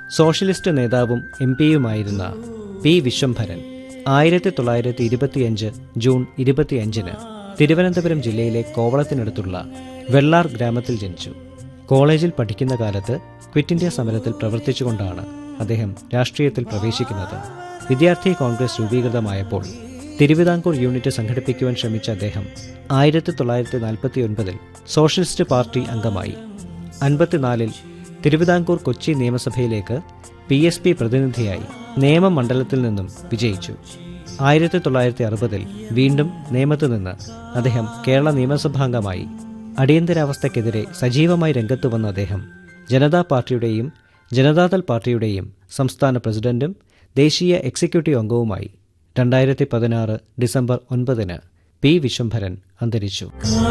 Socialist നേതാവും M പിയുമായിരുന്ന P Vishwambharan ആയിരത്തി തൊള്ളായിരത്തി ഇരുപത്തിയഞ്ച് ജൂൺ ഇരുപത്തിയഞ്ചിന് തിരുവനന്തപുരം ജില്ലയിലെ കോവളത്തിനടുത്തുള്ള വെള്ളാർ ഗ്രാമത്തിൽ ജനിച്ചു കോളേജിൽ പഠിക്കുന്ന കാലത്ത് ക്വിറ്റ് ഇന്ത്യ സമരത്തിൽ പ്രവർത്തിച്ചുകൊണ്ടാണ് അദ്ദേഹം രാഷ്ട്രീയത്തിൽ പ്രവേശിക്കുന്നത് വിദ്യാർത്ഥി കോൺഗ്രസ് രൂപീകൃതമായപ്പോൾ തിരുവിതാംകൂർ യൂണിറ്റ് സംഘടിപ്പിക്കുവാൻ ശ്രമിച്ച അദ്ദേഹം ആയിരത്തി തൊള്ളായിരത്തി നാൽപ്പത്തി ഒൻപതിൽ സോഷ്യലിസ്റ്റ് പാർട്ടി അംഗമായി അൻപത്തിനാലിൽ തിരുവിതാംകൂർ കൊച്ചി നിയമസഭയിലേക്ക് പി എസ് പി പ്രതിനിധിയായി നിയമമണ്ഡലത്തിൽ നിന്നും വിജയിച്ചു ആയിരത്തി തൊള്ളായിരത്തി അറുപതിൽ വീണ്ടും നിയമത്തു നിന്ന് അദ്ദേഹം കേരള നിയമസഭാംഗമായി അടിയന്തരാവസ്ഥയ്ക്കെതിരെ സജീവമായി രംഗത്തു വന്ന അദ്ദേഹം ജനതാ പാർട്ടിയുടെയും ജനതാദൾ പാർട്ടിയുടെയും സംസ്ഥാന പ്രസിഡന്റും ദേശീയ എക്സിക്യൂട്ടീവ് അംഗവുമായി രണ്ടായിരത്തി പതിനാറ് ഡിസംബർ ഒൻപതിന് പി വിശ്വംഭരൻ അന്തരിച്ചു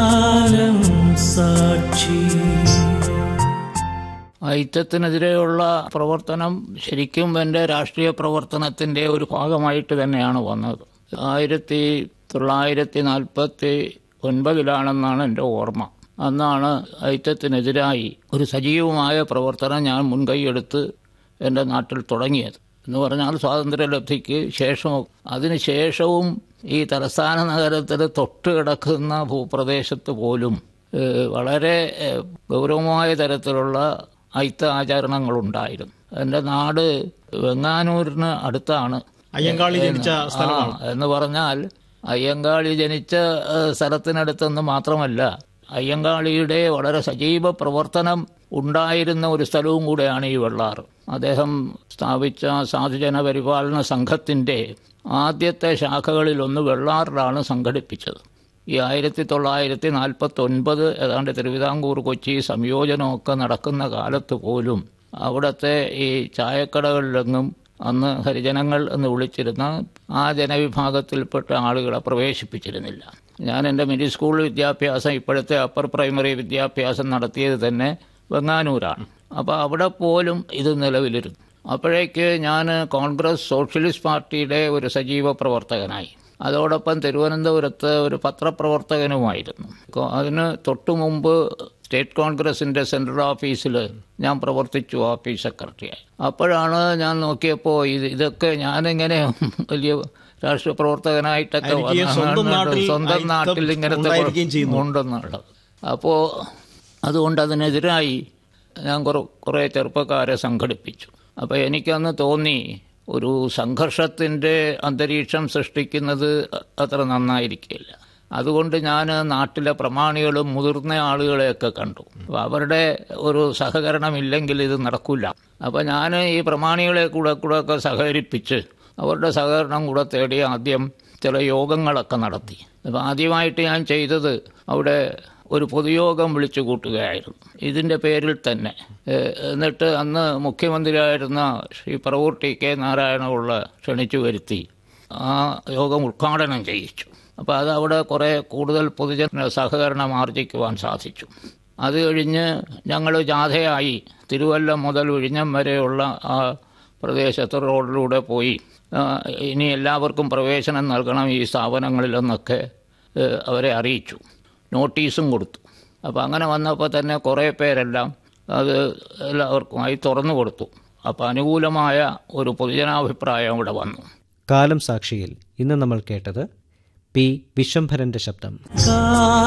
ഐക്യത്തിനെതിരെയുള്ള പ്രവർത്തനം ശരിക്കും എൻ്റെ രാഷ്ട്രീയ പ്രവർത്തനത്തിൻ്റെ ഒരു ഭാഗമായിട്ട് തന്നെയാണ് വന്നത് ആയിരത്തി തൊള്ളായിരത്തി നാൽപ്പത്തി ഒൻപതിലാണെന്നാണ് എൻ്റെ ഓർമ്മ അന്നാണ് ഐക്യത്തിനെതിരായി ഒരു സജീവമായ പ്രവർത്തനം ഞാൻ മുൻകൈയെടുത്ത് എൻ്റെ നാട്ടിൽ തുടങ്ങിയത് എന്ന് പറഞ്ഞാൽ സ്വാതന്ത്ര്യലബ്ധിക്ക് ശേഷവും അതിനുശേഷവും ഈ തലസ്ഥാന നഗരത്തിൽ തൊട്ട് കിടക്കുന്ന ഭൂപ്രദേശത്ത് പോലും ഏഹ്, വളരെ ഏഹ്, ഗൗരവമായ തരത്തിലുള്ള ഐത്ത ആചരണങ്ങളുണ്ടായിരുന്നു എൻ്റെ നാട് വെങ്ങാനൂരിന് അടുത്താണ് അയ്യങ്കാളി ജനിച്ച സ്ഥലമാണ് ആ, എന്ന് പറഞ്ഞാൽ അയ്യങ്കാളി ജനിച്ച ഏഹ്, സ്ഥലത്തിനടുത്തെന്ന് മാത്രമല്ല അയ്യങ്കാളിയുടെ വളരെ സജീവ പ്രവർത്തനം ഉണ്ടായിരുന്ന ഒരു സ്ഥലവും കൂടെയാണ് ഈ വെള്ളാർ അദ്ദേഹം സ്ഥാപിച്ച സാധുജന പരിപാലന സംഘത്തിന്റെ ആദ്യത്തെ ശാഖകളിലൊന്ന് വെള്ളാറിലാണ് സംഘടിപ്പിച്ചത് ഈ ആയിരത്തി തൊള്ളായിരത്തി നാൽപ്പത്തി ഒൻപത് ഏതാണ്ട് തിരുവിതാംകൂർ കൊച്ചി സംയോജനമൊക്കെ നടക്കുന്ന കാലത്ത് പോലും അവിടുത്തെ ഈ ചായക്കടകളിലെങ്ങും അന്ന് ഹരിജനങ്ങൾ എന്ന് വിളിച്ചിരുന്ന ആ ജനവിഭാഗത്തിൽപ്പെട്ട ആളുകളെ പ്രവേശിപ്പിച്ചിരുന്നില്ല ഞാൻ എൻ്റെ മിഡിൽ സ്കൂൾ വിദ്യാഭ്യാസം ഇപ്പോഴത്തെ അപ്പർ പ്രൈമറി വിദ്യാഭ്യാസം നടത്തിയത് തന്നെ വെങ്ങാനൂരാണ് അപ്പോൾ അവിടെ പോലും ഇത് നിലവിലിരുന്നു അപ്പോഴേക്ക് ഞാൻ കോൺഗ്രസ് സോഷ്യലിസ്റ്റ് പാർട്ടിയുടെ ഒരു സജീവ പ്രവർത്തകനായി അതോടൊപ്പം തിരുവനന്തപുരത്ത് ഒരു പത്രപ്രവർത്തകനുമായിരുന്നു കൊ- അതിന് തൊട്ടു മുമ്പ് സ്റ്റേറ്റ് കോൺഗ്രസിന്റെ സെൻട്രൽ ഓഫീസിൽ ഞാൻ പ്രവർത്തിച്ചു ഓഫീസ് സെക്രട്ടറിയായി അപ്പോഴാണ് ഞാൻ നോക്കിയപ്പോൾ ഇത് ഇതൊക്കെ ഞാനിങ്ങനെ വലിയ രാഷ്ട്രീയ പ്രവർത്തകനായിട്ടൊക്കെ ആയിരിക്കുകയും സ്വന്തം വന്ന- നാട്ടിൽ സ്വന്തം അയിത്തം നാട്ടിൽ ഇങ്ങനത്തെ ഉണ്ടായിരിക്കുകയും ചെയ്യുന്നു. ഉണ്ടെന്നുള്ളത് അപ്പോൾ അതുകൊണ്ട് അതിനെതിരായി ഞാൻ കുറേ കുറേ ചെറുപ്പക്കാരെ സംഘടിപ്പിച്ചു അപ്പോൾ എനിക്കന്ന് തോന്നി ഒരു സംഘർഷത്തിൻ്റെ അന്തരീക്ഷം സൃഷ്ടിക്കുന്നത് അത്ര നന്നായിരിക്കില്ല അതുകൊണ്ട് ഞാൻ നാട്ടിലെ പ്രമാണികളും മുതിർന്ന ആളുകളെയൊക്കെ കണ്ടു അപ്പോൾ അവരുടെ ഒരു സഹകരണമില്ലെങ്കിൽ ഇത് നടക്കില്ല അപ്പോൾ ഞാൻ ഈ പ്രമാണികളെ കൂടെ കൂടെ ഒക്കെ സഹകരിപ്പിച്ച് അവരുടെ സഹകരണം കൂടെ തേടി ആദ്യം ചില യോഗങ്ങളൊക്കെ നടത്തി അപ്പോൾ ആദ്യമായിട്ട് ഞാൻ ചെയ്തത് അവിടെ ഒരു പൊതുയോഗം വിളിച്ചു കൂട്ടുകയായിരുന്നു ഇതിൻ്റെ പേരിൽ തന്നെ ഏഹ് എന്നിട്ട് അന്ന് മുഖ്യമന്ത്രിയായിരുന്ന ശ്രീ പറവൂർ ടി കെ നാരായണപിള്ള ക്ഷണിച്ചു വരുത്തി ആ യോഗം ഉദ്ഘാടനം ചെയ്യിച്ചു അപ്പോൾ അത് അവിടെ കുറേ കൂടുതൽ പൊതുജന സഹകരണം ആർജിക്കുവാൻ സാധിച്ചു അത് കഴിഞ്ഞ് ഞങ്ങൾ ജാഥയായി തിരുവല്ലം മുതൽ വിഴിഞ്ഞം വരെയുള്ള ആ പ്രദേശത്ത് റോഡിലൂടെ പോയി ആ, ഇനി എല്ലാവർക്കും പ്രവേശനം നൽകണം ഈ സ്ഥാപനങ്ങളിലെന്നൊക്കെ ഏഹ്, അവരെ അറിയിച്ചു നോട്ടീസും കൊടുത്തു അപ്പോൾ അങ്ങനെ വന്നപ്പോൾ തന്നെ കുറേ പേരെല്ലാം അത് എല്ലാവർക്കുമായി തുറന്നു കൊടുത്തു അപ്പോൾ അനുകൂലമായ ഒരു പൊതുജനാഭിപ്രായം ഇവിടെ വന്നു കാലം സാക്ഷിയിൽ ഇന്ന് നമ്മൾ കേട്ടത് പി വിശ്വംഭരന്റെ ശബ്ദം